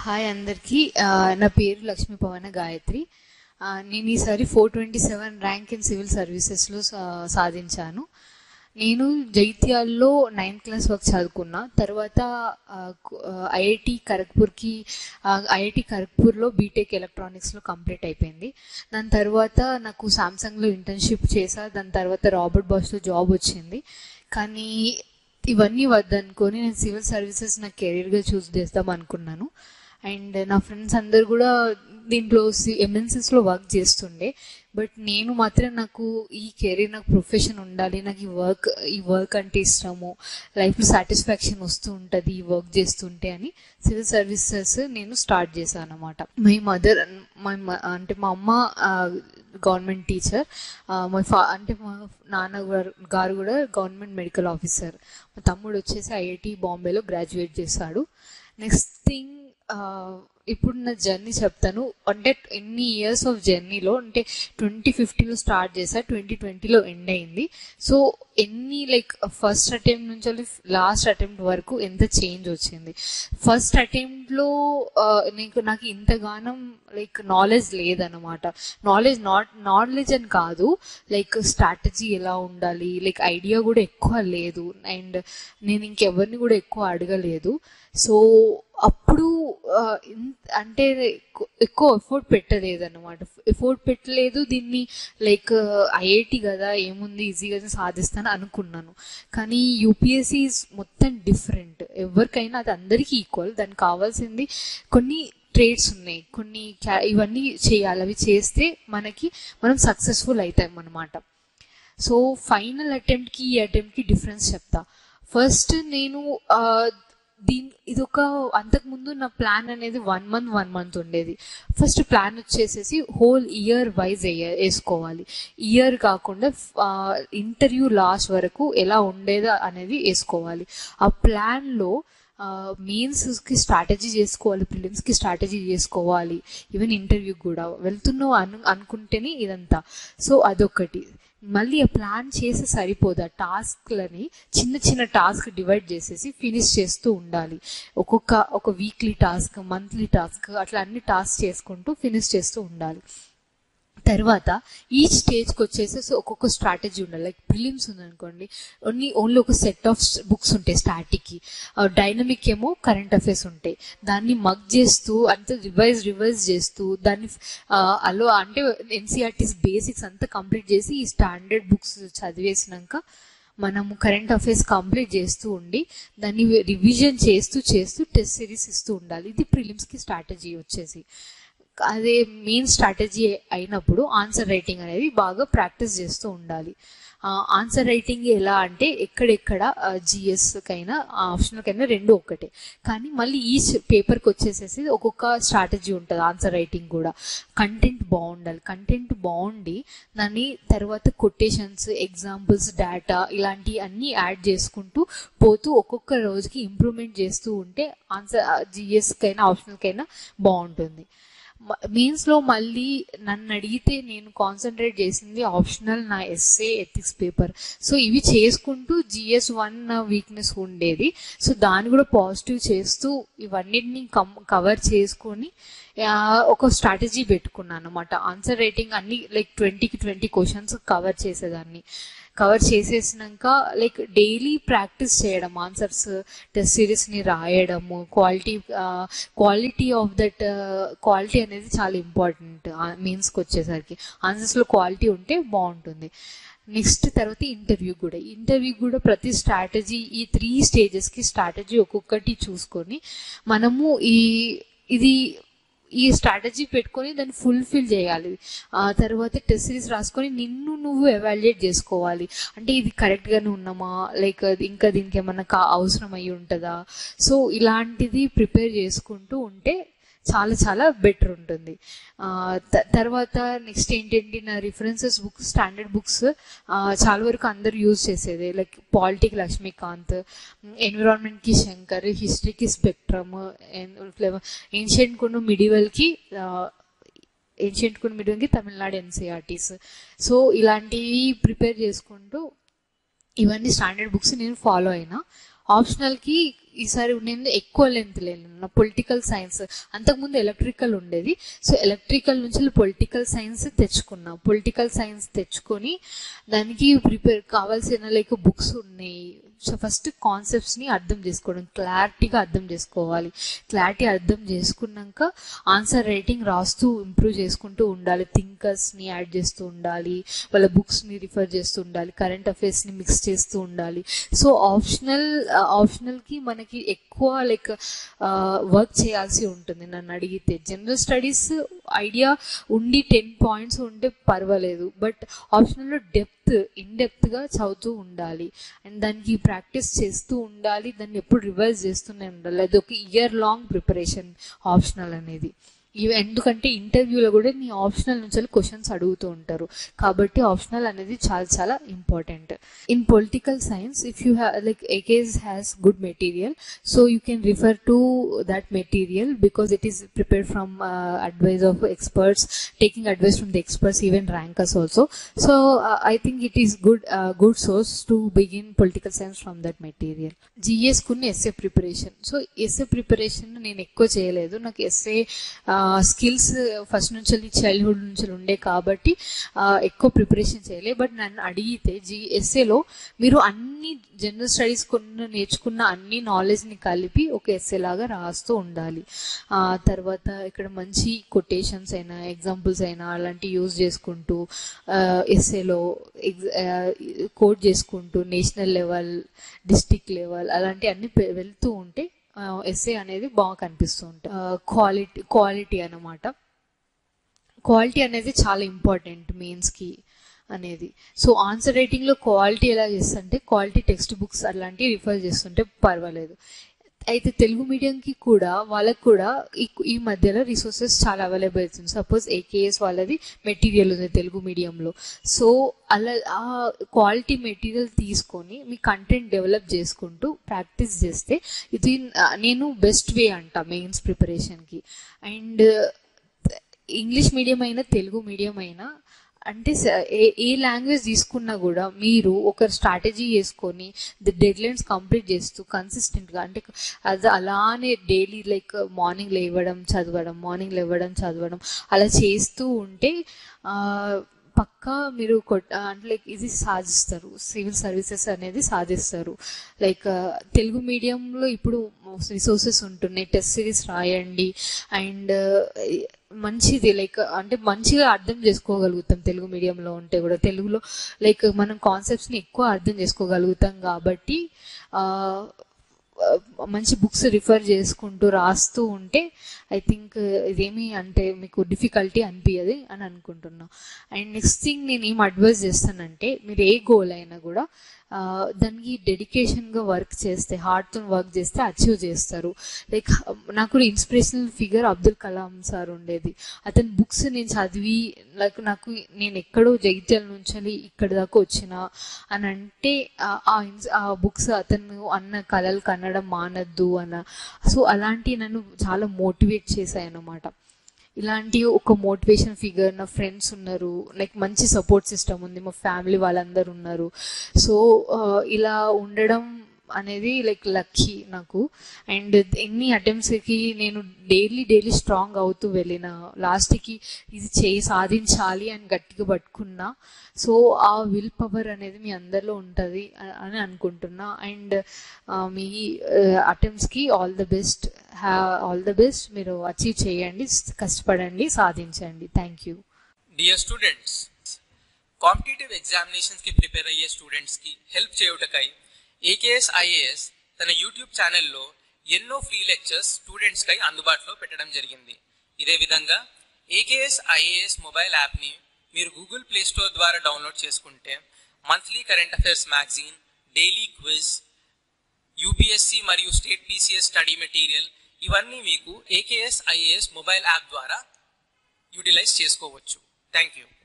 hi అందరికీ ఆ, నా పేరు లక్ష్మీ పవన గాయత్రి ఆ, నేను ఈసారి four twenty seven rank in civil సర్వీసెస్లో సా- సాధించాను నేను జైత్యాల్లో నైన్త్ క్లాస్ వరకు చదువుకున్నా తర్వాత ఐఐటి ఖరగ్పూర్కి ఐఐటి ఖరగ్పూర్లో బీటెక్ ఎలక్ట్రానిక్స్లో కంప్లీట్ అయిపోయింది దాని తర్వాత నాకు సామ్సంగ్లో ఇంటర్న్షిప్ చేసా దాని తర్వాత రాబర్ట్ బాష్లో జాబ్ వచ్చింది కానీ ఇవన్నీ వద్దనుకొని నేను సివిల్ సర్వీసెస్ నా కెరీర్గా చూస్ చేద్దాం అనుకున్నాను అండ్ నా ఫ్రెండ్స్ అందరు కూడా దీంట్లో ఎంఎన్సీస్లో వర్క్ చేస్తుండే బట్ నేను మాత్రం నాకు ఈ కెరీర్ నాకు ప్రొఫెషన్ ఉండాలి నాకు ఈ వర్క్ ఈ వర్క్ అంటే ఇష్టము లైఫ్లో సాటిస్ఫాక్షన్ వస్తూ ఉంటుంది ఈ వర్క్ చేస్తుంటే అని సివిల్ సర్వీసెస్ నేను స్టార్ట్ చేశాను అనమాట మై మదర్ మై అంటే మా అమ్మ గవర్నమెంట్ టీచర్ మా ఫా అంటే మా నాన్న గారు- గారు కూడా గవర్నమెంట్ మెడికల్ ఆఫీసర్ మా తమ్ముడు వచ్చేసి ఐఐటి బాంబేలో గ్రాడ్యుయేట్ చేశాడు నెక్స్ట్ థింగ్ ఇప్పుడు నా జర్నీ చెప్తాను అంటే ఎన్ని ఇయర్స్ ఆఫ్ జర్నీలో అంటే ట్వంటీ ఫిఫ్టీన్లో స్టార్ట్ చేసా ట్వంటీ ట్వంటీలో ఎండ్ అయింది సో ఎన్ని లైక్ ఫస్ట్ అటెంప్ట్ నుంచి లాస్ట్ అటెంప్ట్ వరకు ఎంత చేంజ్ వచ్చింది ఫస్ట్ అటెంప్ట్లో నీకు నాకు ఇంతగానం లైక్ నాలెడ్జ్ లేదనమాట నాలెడ్జ్ నాట్ నాలెడ్జ్ అని కాదు లైక్ స్ట్రాటజీ ఎలా ఉండాలి లైక్ ఐడియా కూడా ఎక్కువ లేదు అండ్ నేను ఇంకెవరిని కూడా ఎక్కువ అడగలేదు సో అప్పుడు ఆ, ఇన్- అంటే ఎక్కు- ఎక్కువ ఎఫోర్ట్ పెట్టలేదు అనమాట ఎఫోర్ట్ పెట్టలేదు దీన్ని లైక్ ఐఐటి కదా ఏముంది ఈజీగా సాధిస్తాను అనుకున్నాను కానీ యూపీఎస్సీ మొత్తం డిఫరెంట్ ఎవరికైనా అది అందరికీ ఈక్వల్ దానికి కావాల్సింది కొన్ని ట్రేడ్స్ ఉన్నాయి కొన్ని క్యా- ఇవన్నీ చేయాలి అవి చేస్తే మనకి మనం సక్సెస్ఫుల్ అవుతాం అనమాట సో ఫైనల్ అటెంప్ట్కి ఈ అటెంప్ట్కి డిఫరెన్స్ చెప్తా ఫస్ట్ నేను ఆ, దీని ఇదొక అంతకుముందు నా ప్లాన్ అనేది వన్ మంత్ వన్ మంత్ ఉండేది ఫస్ట్ ప్లాన్ వచ్చేసేసి హోల్ ఇయర్ వైజ్ వేసుకోవాలి ఇయర్ కాకుండా ఇంటర్వ్యూ లాస్ట్ వరకు ఎలా ఉండేదా అనేది వేసుకోవాలి ఆ ప్లాన్లో మెయిన్స్కి స్ట్రాటజీ చేసుకోవాలి ప్రిలిమ్స్కి స్ట్రాటజీ చేసుకోవాలి ఈవెన్ ఇంటర్వ్యూకి కూడా వెళ్తున్నావు అను అనుకుంటేనే ఇదంతా సో అదొకటి మళ్ళీ ఆ ప్లాన్ చేసి సరిపోదు ఆ టాస్క్లని చిన్న చిన్న టాస్క్ డివైడ్ చేసేసి ఫినిష్ చేస్తూ ఉండాలి ఒక్కొక్క ఒక వీక్లీ టాస్క్ మంత్లీ టాస్క్ అట్లా అన్ని టాస్క్ చేసుకుంటూ ఫినిష్ చేస్తూ ఉండాలి తర్వాత ఈ స్టేజ్కి వచ్చేసి ఒక్కొక్క స్ట్రాటజీ ఉండాలి లైక్ ప్రిలిమ్స్ ఉందనుకోండి ఓన్లీ ఓన్లీ ఒక సెట్ ఆఫ్ బుక్స్ ఉంటాయి స్టాటిక్కి డైనమిక్ ఏమో కరెంట్ అఫైర్స్ ఉంటాయి దాన్ని మగ్ చేస్తూ అంత రివైజ్ రివైజ్ చేస్తూ దాన్ని ఆ, అలో అంటే ఎన్సీఆర్టీస్ బేసిక్స్ అంతా కంప్లీట్ చేసి ఈ స్టాండర్డ్ బుక్స్ చదివేసినాక మనము కరెంట్ అఫైర్స్ కంప్లీట్ చేస్తూ ఉండి దాన్ని రివిజన్ చేస్తూ చేస్తూ టెస్ట్ సిరీస్ ఇస్తూ ఉండాలి ఇది ప్రిలిమ్స్కి స్ట్రాటజీ వచ్చేసి అదే మెయిన్ స్ట్రాటజీ అయినప్పుడు ఆన్సర్ రైటింగ్ అనేది బాగా ప్రాక్టీస్ చేస్తూ ఉండాలి ఆన్సర్ రైటింగ్ ఎలా అంటే ఎక్కడెక్కడ జిఎస్కైనా ఆప్షన్కైనా రెండు ఒక్కటే కానీ మళ్ళీ ఈ పేపర్కి వచ్చేసేసి ఒక్కొక్క స్ట్రాటజీ ఉంటుంది ఆన్సర్ రైటింగ్ కూడా కంటెంట్ బాగుండాలి కంటెంట్ బాగుండి దాన్ని తర్వాత కొటేషన్స్ ఎగ్జాంపుల్స్ డేటా ఇలాంటివి అన్నీ యాడ్ చేసుకుంటూ పోతూ ఒక్కొక్క రోజుకి ఇంప్రూవ్మెంట్ చేస్తూ ఉంటే ఆన్సర్ జిఎస్కైనా ఆప్షనల్కైనా బాగుంటుంది మీన్స్లో మళ్ళీ నన్ను అడిగితే నేను కాన్సన్ట్రేట్ చేసింది ఆప్షనల్ నా ఎస్ఏ ఎథిక్స్ పేపర్ సో ఇవి చేసుకుంటూ జిఎస్ వన్ నా వీక్నెస్ ఉండేది సో దాన్ని కూడా పాజిటివ్ చేస్తూ ఇవన్నిటిని కమ్ కవర్ చేసుకొని ఆ, ఒక స్ట్రాటజీ పెట్టుకున్నాను అనమాట ఆన్సర్ రేటింగ్ అన్ని లైక్ ట్వంటీకి ట్వంటీ క్వశ్చన్స్ కవర్ చేసేదాన్ని కవర్ చేసేసినాక లైక్ డైలీ ప్రాక్టీస్ చేయడం ఆన్సర్స్ టెస్ట్ సిరీస్ని రాయడము quality quality of that quality అనేది చాలా ఇంపార్టెంట్ మీన్స్కి వచ్చేసరికి ఆన్సర్స్లో క్వాలిటీ ఉంటే బాగుంటుంది నెక్స్ట్ తర్వాత ఇంటర్వ్యూ కూడా ఇంటర్వ్యూ కూడా ప్రతి స్ట్రాటజీ ఈ త్రీ స్టేజెస్కి స్ట్రాటజీ ఒక్కొక్కటి చూసుకొని మనము ఈ ఇది ఈ స్ట్రాటజీ పెట్టుకొని దాన్ని ఫుల్ఫిల్ చేయాలి ఆ తర్వాత టెస్ట్ సిరీస్ రాసుకొని నిన్ను నువ్వు ఎవాల్యుయేట్ చేసుకోవాలి అంటే ఇది కరెక్ట్గానే ఉన్నామా లైక్ ఇంకా దీనికి ఏమన్నా కా అవసరం అయ్యి ఉంటుందా సో ఇలాంటిది ప్రిపేర్ చేసుకుంటూ ఉంటే చాలా చాలా బెటర్ ఉంటుంది ఆ, త- తర్వాత నెక్స్ట్ ఏంటంటే నా రిఫరెన్సెస్ బుక్స్ స్టాండర్డ్ బుక్స్ చాలా వరకు అందరు యూజ్ చేసేది లైక్ పాలిటిక్ లక్ష్మీకాంత్ ఎన్విరాన్మెంట్కి శంకర్ హిస్టరీకి స్పెక్ట్రమ్ ఏన్షియంట్ కొన్ని మిడివల్కి ఏన్షియంట్ కొన్ని మిడివల్కి తమిళనాడు ఎన్సీఆర్టీస్ సో ఇలాంటివి ప్రిపేర్ చేసుకుంటూ ఇవన్నీ స్టాండర్డ్ బుక్స్ నేను ఫాలో అయినా ఆప్షనల్కి ఈసారి నేను ఎక్కువ లెంత్ లేను పొలిటికల్ సైన్స్ అంతకుముందు ఎలక్ట్రికల్ ఉండేది సో ఎలక్ట్రికల్ నుంచి పొలిటికల్ సైన్స్ తెచ్చుకున్నా పొలిటికల్ సైన్స్ తెచ్చుకొని దానికి ప్రిపేర్ కావాల్సిన లైక్ బుక్స్ ఉన్నాయి సో ఫస్ట్ కాన్సెప్ట్స్ని అర్థం చేసుకోవడం క్లారిటీగా అర్థం చేసుకోవాలి క్లారిటీ అర్థం చేసుకున్నాక ఆన్సర్ రైటింగ్ రాస్తూ ఇంప్రూవ్ చేసుకుంటూ ఉండాలి థింకర్స్ని యాడ్ చేస్తూ ఉండాలి వాళ్ళ బుక్స్ని రిఫర్ చేస్తూ ఉండాలి కరెంట్ అఫైర్స్ని మిక్స్ చేస్తూ ఉండాలి సో ఆప్షనల్ ఆప్షనల్కి మనకి ఎక్కువ లైక్ వర్క్ చేయాల్సి ఉంటుంది నన్ను అడిగితే జనరల్ స్టడీస్ ఐడియా ఉండి టెన్ పాయింట్స్ ఉంటే పర్వాలేదు బట్ ఆప్షనల్లో డెప్త్ ఇన్ డెప్త్గా చదువుతూ ఉండాలి అండ్ దానికి ప్రాక్టీస్ చేస్తూ ఉండాలి దాన్ని ఎప్పుడు రివైజ్ చేస్తూనే ఉండాలి అది ఒక ఇయర్ లాంగ్ ప్రిపరేషన్ ఆప్షనల్ అనేది ఇవి ఎందుకంటే ఇంటర్వ్యూలో కూడా నీ ఆప్షనల్ నుంచి క్వశ్చన్స్ అడుగుతూ ఉంటారు కాబట్టి ఆప్షనల్ అనేది చాలా చాలా important in political science if you have like AKS has good material so you can refer to that material because it is prepared from advice of experts taking advice from the experts even rankers also so I think it is good good source to begin political science from that material GS కొన్ని essay preparation so essay preparation నేను ఎక్కువ చేయలేదు నాకు essay skills first నుంచి childhood నుంచి ఉండే కాబట్టి ఎక్కువ ప్రిపరేషన్ చేయలేదు బట్ నన్ను అడిగితే జీ ఎస్ఏలో మీరు అన్ని జనరల్ స్టడీస్ కొన్ని నేర్చుకున్న అన్ని నాలెడ్జ్ని కలిపి ఒక ఎస్ఏ లాగా రాస్తూ ఉండాలి తర్వాత ఇక్కడ మంచి కొటేషన్స్ అయినా ఎగ్జాంపుల్స్ అయినా అలాంటివి యూజ్ చేసుకుంటూ ఎస్ఏలో కోట్ చేసుకుంటూ నేషనల్ లెవెల్ డిస్టిక్ లెవెల్ అలాంటి అన్ని వెళ్తూ ఉంటే ఎస్ఏ అనేది బాగా కనిపిస్తూ ఉంటుంది క్వాలిటీ క్వాలిటీ అనమాట క్వాలిటీ అనేది చాలా ఇంపార్టెంట్ మెయిన్స్కి అనేది సో ఆన్సర్ రైటింగ్లో క్వాలిటీ ఎలా చేస్తుంటే క్వాలిటీ టెక్స్ట్ బుక్స్ అలాంటివి రిఫర్ చేస్తుంటే పర్వాలేదు అయితే తెలుగు మీడియంకి కూడా వాళ్ళకి కూడా ఈ ఈ మధ్యలో రిసోర్సెస్ చాలా అవైలబుల్ అవుతుంది సపోజ్ ఏకేఎస్ వాళ్ళది మెటీరియల్ ఉంది తెలుగు మీడియంలో సో అలా ఆ క్వాలిటీ మెటీరియల్ తీసుకొని మీ కంటెంట్ డెవలప్ చేసుకుంటూ ప్రాక్టీస్ చేస్తే ఇది నేను బెస్ట్ వే అంట మెయిన్స్ ప్రిపరేషన్కి అండ్ ఇంగ్లీష్ మీడియం అయినా తెలుగు మీడియం అయినా అంటే ఏ ఏ లాంగ్వేజ్ తీసుకున్నా కూడా మీరు ఒక స్ట్రాటజీ చేసుకొని ది డెడ్ లైన్స్ కంప్లీట్ చేస్తూ కన్సిస్టెంట్గా అంటే అది అలానే డైలీ లైక్ మార్నింగ్ లేవడం చదవడం మార్నింగ్ లేవడం చదవడం అలా చేస్తూ ఉంటే పక్కా మీరు అంటే లైక్ ఇది సాధిస్తారు సివిల్ సర్వీసెస్ అనేది సాధిస్తారు లైక్ తెలుగు మీడియంలో ఇప్పుడు రిసోర్సెస్ ఉంటున్నాయి టెస్ట్ సిరీస్ రాయండి అండ్ మంచిది లైక్ అంటే మంచిగా అర్థం చేసుకోగలుగుతాం తెలుగు మీడియంలో ఉంటే కూడా తెలుగులో లైక్ మనం కాన్సెప్ట్స్ని ఎక్కువ అర్థం చేసుకోగలుగుతాం కాబట్టి మంచి బుక్స్ రిఫర్ చేసుకుంటూ రాస్తూ ఉంటే ఐ థింక్ ఇదేమి అంటే మీకు డిఫికల్టీ అనిపించదు అని అనుకుంటున్నా అండ్ నెక్స్ట్ థింగ్ నేను ఏం అడ్వైజ్ చేస్తానంటే మీరు ఏ గోల్ అయినా కూడా దానికి డెడికేషన్గా వర్క్ చేస్తే హార్ట్తో వర్క్ చేస్తే అచీవ్ చేస్తారు లైక్ నాకు కూడా inspirational figure Abdul Kalam sir ఉండేది అతని బుక్స్ నేను చదివి లైక్ నాకు నేను ఎక్కడో జగిత్యాల నుంచి ఇక్కడి దాకా వచ్చిన అని అంటే ఆ బుక్స్ అతను అన్న కళలు కన్నడం మానద్దు అన్న సో అలాంటి నన్ను చాలా మోటివేట్ చేశాయి అన్నమాట ఇలాంటి ఒక మోటివేషన్ ఫిగర్ నా ఫ్రెండ్స్ ఉన్నారు లైక్ మంచి సపోర్ట్ సిస్టమ్ ఉంది మా ఫ్యామిలీ వాళ్ళందరూ ఉన్నారు సో ఇలా ఉండడం అనేది లైక్ లక్కీ నాకు అండ్ ఎన్ని అటెంప్ట్స్కి నేను డైలీ డైలీ స్ట్రాంగ్ అవుతూ వెళ్ళిన లాస్ట్కి ఇది చేయి సాధించాలి అని గట్టిగా పట్టుకున్నా సో ఆ విల్ పవర్ అనేది మీ అందరిలో ఉంటుంది అని అనుకుంటున్నా అండ్ మీ అటెంప్ట్స్కి all the best have all the best మీరు అచీవ్ చేయండి కష్టపడండి సాధించండి thank you dear students competitive examinations కి ప్రిపేర్ అయ్యే స్టూడెంట్స్ కి హెల్ప్ చేయుటకై ఏకేఎస్ ఐఏఎస్ తన యూట్యూబ్ ఛానల్లో ఎన్నో ఫ్రీ లెక్చర్స్ స్టూడెంట్స్ కై అందుబాటులో పెట్టడం జరిగింది ఇదే విధంగా ఏకేఎస్ ఐఏఎస్ మొబైల్ యాప్ని మీరు గూగుల్ ప్లే స్టోర్ ద్వారా డౌన్లోడ్ చేసుకుంటే monthly current affairs magazine daily quiz UPSC మరియు స్టేట్ పీసీఎస్ స్టడీ మెటీరియల్ ఇవన్నీ మీకు ఏకేఎస్ ఐఏఎస్ మొబైల్ యాప్ ద్వారా యూటిలైజ్ చేసుకోవచ్చు థ్యాంక్ యూ